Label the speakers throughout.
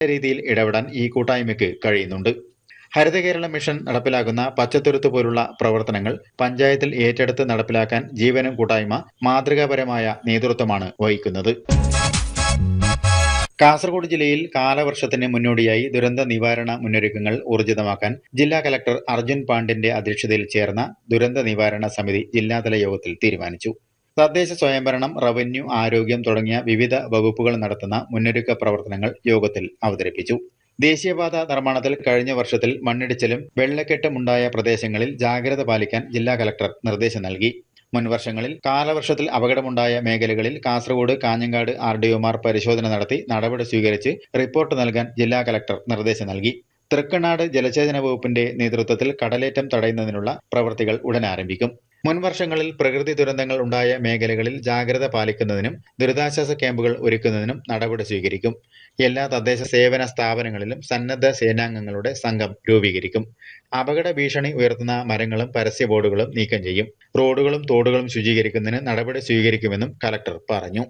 Speaker 1: രീതിയിൽ ഇടപെടാൻ ഈ കൂട്ടായ്മയ്ക്ക് കഴിയുന്നുണ്ട് ഹരിത കേരള മിഷൻ നടപ്പിലാക്കുന്ന പച്ചത്തുരുത്ത് പോലുള്ള പ്രവർത്തനങ്ങൾ പഞ്ചായത്തിൽ ഏറ്റെടുത്ത് നടപ്പിലാക്കാൻ ജീവനം കൂട്ടായ്മ മാതൃകാപരമായ നേതൃത്വമാണ് വഹിക്കുന്നത് കാസർഗോഡ് ജില്ലയിൽ കാലവർഷത്തിന് മുന്നോടിയായി ദുരന്ത നിവാരണ മുന്നൊരുക്കങ്ങൾ ഊർജിതമാക്കാൻ ജില്ലാ കലക്ടർ അർജുൻ പാണ്ഡ്യന്റെ അധ്യക്ഷതയിൽ ചേർന്ന ദുരന്ത നിവാരണ സമിതി ജില്ലാതല യോഗത്തിൽ തീരുമാനിച്ചു തദ്ദേശ സ്വയംഭരണം റവന്യൂ ആരോഗ്യം തുടങ്ങിയ വിവിധ വകുപ്പുകൾ നടത്തുന്ന മുന്നൊരുക്ക പ്രവർത്തനങ്ങൾ യോഗത്തിൽ അവതരിപ്പിച്ചു ദേശീയപാത നിർമ്മാണത്തിൽ കഴിഞ്ഞ വർഷത്തിൽ മണ്ണിടിച്ചിലും വെള്ളക്കെട്ടുമുണ്ടായ പ്രദേശങ്ങളിൽ ജാഗ്രത പാലിക്കാൻ ജില്ലാ കലക്ടർ നിർദ്ദേശം നൽകി മുൻവർഷങ്ങളിൽ കാലവർഷത്തിൽ അപകടമുണ്ടായ മേഖലകളിൽ കാസർഗോഡ് കാഞ്ഞങ്ങാട് ആർ ഡിഒമാർ പരിശോധന നടത്തി നടപടി സ്വീകരിച്ച് റിപ്പോർട്ട് നൽകാൻ ജില്ലാ കലക്ടർ നിർദ്ദേശം നൽകി തൃക്കണ്ണാട് ജലസേചന വകുപ്പിന്റെ നേതൃത്വത്തിൽ കടലേറ്റം തടയുന്നതിനുള്ള പ്രവൃത്തികൾ ഉടൻ ആരംഭിക്കും മുൻവർഷങ്ങളിൽ പ്രകൃതി ദുരന്തങ്ങൾ ഉണ്ടായ മേഖലകളിൽ ജാഗ്രത പാലിക്കുന്നതിനും ദുരിതാശ്വാസ ക്യാമ്പുകൾ ഒരുക്കുന്നതിനും നടപടി സ്വീകരിക്കും എല്ലാ തദ്ദേശ സേവന സ്ഥാപനങ്ങളിലും സന്നദ്ധ സേനാംഗങ്ങളുടെ സംഘം രൂപീകരിക്കും അപകട ഭീഷണി ഉയർത്തുന്ന മരങ്ങളും പരസ്യ ബോർഡുകളും നീക്കം ചെയ്യും റോഡുകളും തോടുകളും ശുചീകരിക്കുന്നതിന് നടപടി സ്വീകരിക്കുമെന്നും കലക്ടർ പറഞ്ഞു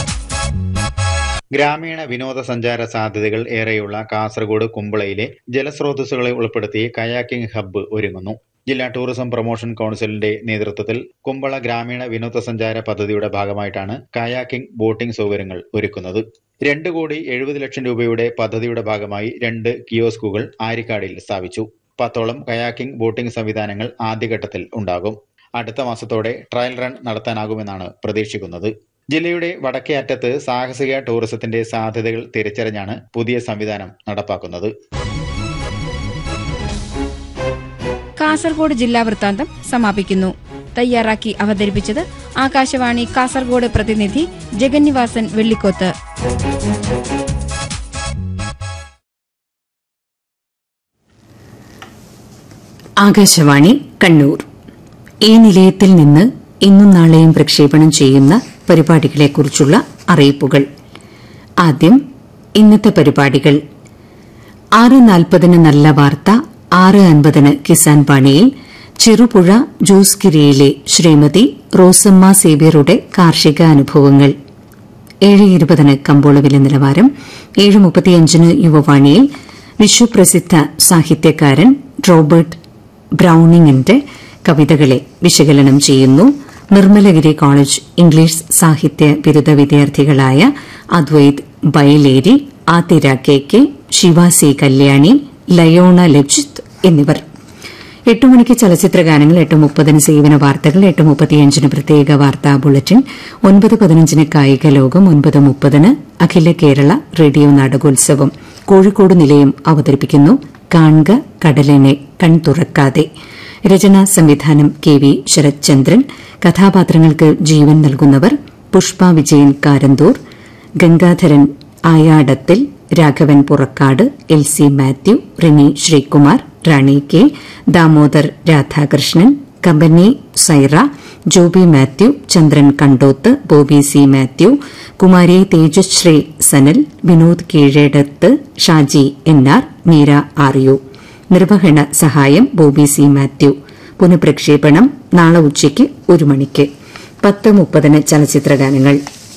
Speaker 1: ഗ്രാമീണ വിനോദസഞ്ചാര സാധ്യതകൾ ഏറെയുള്ള കാസർഗോഡ് കുമ്പളയിലെ ജലസ്രോതസ്സുകളെ ഉൾപ്പെടുത്തി കയാക്കിംഗ് ഹബ്ബ് ഒരുങ്ങുന്നു ജില്ലാ ടൂറിസം പ്രൊമോഷൻ കൗൺസിലിന്റെ നേതൃത്വത്തിൽ കുമ്പള ഗ്രാമീണ വിനോദസഞ്ചാര പദ്ധതിയുടെ ഭാഗമായിട്ടാണ് കയാക്കിംഗ് ബോട്ടിംഗ് സൗകര്യങ്ങൾ ഒരുക്കുന്നത് രണ്ട് കോടി എഴുപത് ലക്ഷം രൂപയുടെ പദ്ധതിയുടെ ഭാഗമായി രണ്ട് കിയോസ്കുകൾ ആരിക്കാടിൽ സ്ഥാപിച്ചു പത്തോളം കയാക്കിംഗ് ബോട്ടിംഗ് സംവിധാനങ്ങൾ ആദ്യഘട്ടത്തിൽ ഉണ്ടാകും അടുത്ത മാസത്തോടെ ട്രയൽ റൺ നടത്താനാകുമെന്നാണ് പ്രതീക്ഷിക്കുന്നത് ജില്ലയുടെ വടക്കേ അറ്റത്ത് സാഹസിക ടൂറിസത്തിന്റെ സാധ്യതകൾ തിരിച്ചറിഞ്ഞാണ് പുതിയ സംവിധാനം നടപ്പാക്കുന്നത്
Speaker 2: കാസർഗോഡ് ജില്ലാ വൃത്താന്തം സമാപിക്കുന്നു തയ്യാറാക്കി അവതരിപ്പിച്ചത് ആകാശവാണി കാസർഗോഡ് പ്രതിനിധി ജഗന്നിവാസൻ വെള്ളിക്കോത്ത്
Speaker 3: ആകാശവാണി കണ്ണൂർ ഈ നിലയത്തിൽ നിന്ന് ഇന്നും നാളെയും പ്രക്ഷേപണം ചെയ്യുന്ന പരിപാടികളെക്കുറിച്ചുള്ള അറിയിപ്പുകൾ ആദ്യം ഇന്നത്തെ പരിപാടികൾ ആറ് നാൽപ്പതിന് നല്ല വാർത്ത ആറ് അൻപതിന് കിസാൻ പാണിയിൽ ചെറുപുഴ ജോസ്കിരിയിലെ ശ്രീമതി റോസമ്മ സേവ്യറുടെ കാർഷിക അനുഭവങ്ങൾ ഏഴ് ഇരുപതിന് കമ്പോള വില നിലവാരം ഏഴ് മുപ്പത്തിയഞ്ചിന് യുവവാണിയിൽ വിശ്വപ്രസിദ്ധ സാഹിത്യകാരൻ റോബർട്ട് ബ്രൌണിങ്ങിന്റെ കവിതകളെ വിശകലനം ചെയ്യുന്നു നിർമ്മലഗിരി കോളേജ് ഇംഗ്ലീഷ് സാഹിത്യ ബിരുദ വിദ്യാർത്ഥികളായ അദ്വൈത് ബയലേരി ആതിര കെ കെ ശിവാസി കല്യാണി ലയോണ ലജിത് എന്നിവർ എട്ട് മണിക്ക് ചലച്ചിത്ര ഗാനങ്ങൾ എട്ട് മുപ്പതിന് സേവന വാർത്തകൾ എട്ട് മുപ്പത്തിയഞ്ചിന് പ്രത്യേക വാർത്താ ബുള്ളറ്റിൻ ഒൻപത് പതിനഞ്ചിന് കായിക ലോകം ഒൻപത് മുപ്പതിന് അഖില കേരള റേഡിയോ നാടകോത്സവം കോഴിക്കോട് നിലയം അവതരിപ്പിക്കുന്നു കാൺക കടലിനെ കൺതുറക്കാതെ രചനാ സംവിധാനം കെ വി ശരത്ചന്ദ്രൻ കഥാപാത്രങ്ങൾക്ക് ജീവൻ നൽകുന്നവർ Pushpa Vijayan Karanthur Gangadharan Ayadathil Raghavan Purakkad L C Mathew Rini Sreekumar Rani K Damodar Radhakrishnan കമ്പനി Saira Joby Mathew Chandran Kandoth Boby C Mathew Kumari Thejasree Sanal Vinod Keezhedath Shaji N R Meera ആർയു നിർവഹണ സഹായം ബോബി സി മാത്യു പുനഃപ്രക്ഷേപണം നാളെ ഉച്ചയ്ക്ക് ഒരു മണിക്ക് പത്ത് മുപ്പതിന് ചലച്ചിത്രഗാനങ്ങൾ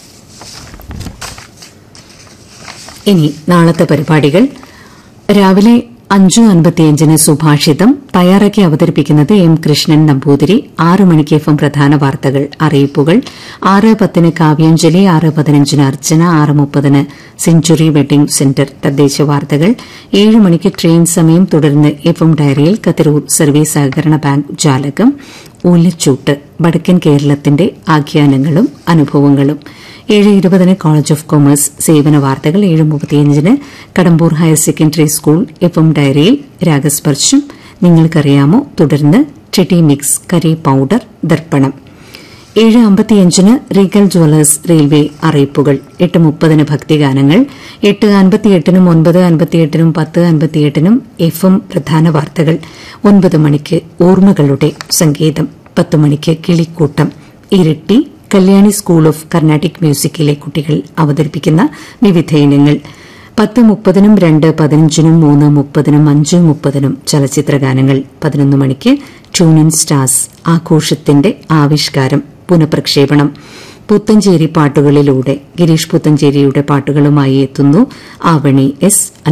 Speaker 3: ഇനി നാളത്തെ പരിപാടികൾ രാവിലെ അഞ്ചു അൻപത്തിയഞ്ചിന് സുഭാഷിതം തയ്യാറാക്കി അവതരിപ്പിക്കുന്നത് എം കൃഷ്ണൻ നമ്പൂതിരി ആറ് മണിക്ക് എഫ് എം പ്രധാന വാർത്തകൾ അറിയിപ്പുകൾ ആറ് പത്തിന് കാവ്യാഞ്ജലി ആറ് പതിനഞ്ചിന് അർച്ചന ആറ് മുപ്പതിന് സെഞ്ചുറി വെഡിംഗ് സെന്റർ തദ്ദേശ വാർത്തകൾ ഏഴ് മണിക്ക് ട്രെയിൻ സമയം തുടർന്ന് എഫ് എം ഡയറിയിൽ കത്തിരൂർ സർവീസ് സഹകരണ ബാങ്ക് ജാലകം ഊലച്ചൂട്ട് വടക്കൻ കേരളത്തിന്റെ ആഖ്യാനങ്ങളും അനുഭവങ്ങളും ഏഴ് ഇരുപതിന് കോളേജ് ഓഫ് കൊമേഴ്സ് സേവന വാർത്തകൾ ഏഴ് മുപ്പത്തിയഞ്ചിന് Kadambur higher secondary school F M ഡയറിയിൽ രാഗസ്പർശം നിങ്ങൾക്കറിയാമോ തുടർന്ന് ചെട്ടി മിക്സ് കറി പൌഡർ ദർപ്പണം ഏഴ് അമ്പത്തിയഞ്ചിന് റീഗൽ ജ്വല്ലേഴ്സ് റെയിൽവേ അറിയിപ്പുകൾ എട്ട് മുപ്പതിന് ഭക്തിഗാനങ്ങൾ എട്ട് അൻപത്തിയെട്ടിനും ഒൻപത് അൻപത്തിയെട്ടിനും പത്ത് അൻപത്തിയെട്ടിനും എഫ് എം പ്രധാന വാർത്തകൾ ഒൻപത് മണിക്ക് ഓർമ്മകളുടെ സംഗീതം പത്ത് മണിക്ക് കിളിക്കൂട്ടം ഇരട്ടി കല്യാണി സ്കൂൾ ഓഫ് കർണാട്ടിക് മ്യൂസിക്കിലെ കുട്ടികൾ അവതരിപ്പിക്കുന്ന വിവിധ ഇനങ്ങൾ പത്ത് മുപ്പതിനും രണ്ട് പതിനഞ്ചിനും മൂന്ന് മുപ്പതിനും അഞ്ച് മുപ്പതിനും ചലച്ചിത്ര ഗാനങ്ങൾ പതിനൊന്ന് മണിക്ക് ട്യൂണിൻ സ്റ്റാർസ് ആഘോഷത്തിന്റെ ആവിഷ്കാരം പുനഃപ്രക്ഷേപണം പുത്തഞ്ചേരി പാട്ടുകളിലൂടെ ഗിരീഷ് പുത്തഞ്ചേരിയുടെ പാട്ടുകളുമായി എത്തുന്നു ആവണി എസ്